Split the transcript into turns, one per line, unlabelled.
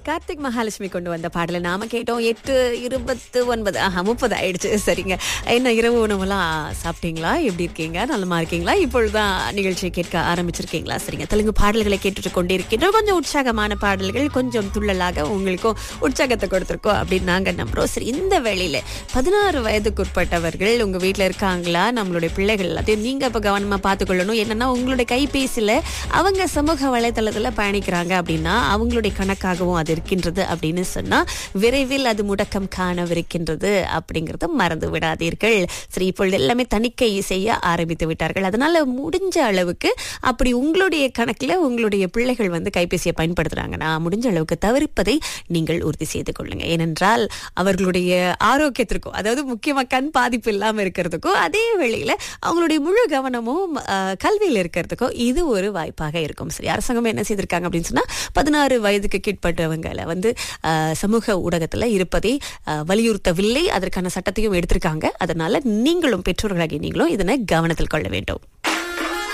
கார்த்திக் மகாலட்சுமி கொண்டு வந்த பாடலை நாம கேட்டோம் எட்டு இருபத்து ஒன்பது ஆஹா முப்பது ஆயிடுச்சு சரிங்க என்ன இரவு உணவுலாம் சாப்பிட்டீங்களா எப்படி இருக்கீங்க நலமா இருக்கீங்களா இப்பொழுதுதான் நிகழ்ச்சியை கேட்க ஆரம்பிச்சிருக்கீங்களா சரிங்க தெலுங்கு பாடல்களை கேட்டுட்டு கொண்டிருக்கின்றோம் கொஞ்சம் உற்சாகமான பாடல்கள் கொஞ்சம் துள்ளலாக உங்களுக்கும் உற்சாகத்தை கொடுத்துருக்கோம் அப்படின்னு நாங்க நம்புறோம் சரி இந்த வேளையில பதினாறு வயதுக்குட்பட்டவர்கள் உங்க வீட்ல இருக்காங்களா நம்மளுடைய பிள்ளைகள் எல்லாத்தையும் நீங்க இப்ப கவனமா பார்த்துக்கொள்ளணும் என்னன்னா உங்களுடைய கைபேசியில அவங்க சமூக வலைதளத்துல பயணிக்கிறாங்க அப்படின்னா அவங்களுடைய கணக்காகவும் அது இருக்கின்றது அப்படின்னு சொன்னா விரைவில் அது முடக்கம் காணவிருக்கின்றது அப்படிங்கறத மறந்து விடாதீர்கள் சரி இப்பொழுது எல்லாமே தணிக்கை செய்ய ஆரம்பித்து விட்டார்கள் அதனால முடிஞ்ச அளவுக்கு அப்படி உங்களுடைய கணக்குல உங்களுடைய பிள்ளைகள் வந்து கைபேசியை பயன்படுத்துறாங்கன்னா முடிஞ்ச அளவுக்கு தவிர்ப்பதை நீங்கள் உறுதி செய்து கொள்ளுங்க ஏனென்றால் அவர்களுடைய ஆரோக்கியத்திற்கும் அதாவது முக்கியமா கண் பாதிப்பு இல்லாம இருக்கிறதுக்கும் அதே வேளையில அவங்களுடைய முழு கவனமும் அஹ், கல்வியில் இருக்கிறதுக்கும் இது ஒரு வாய்ப்பாக இருக்கும் சரி அரசாங்கம் என்ன செய்திருக்காங்க அப்படின்னு சொன்னா பதினாறு வயதுக்கு கீழ்ப்பட்டவங்களை வந்து அஹ், சமூக ஊடகத்துல இருப்பதை அஹ், வலியுறுத்தவில்லை அதற்கான சட்டத்தையும் எடுத்திருக்காங்க அதனால நீங்களும் பெற்றோர்களாகிய நீங்களும் இதனை கவனத்தில் கொள்ள வேண்டும்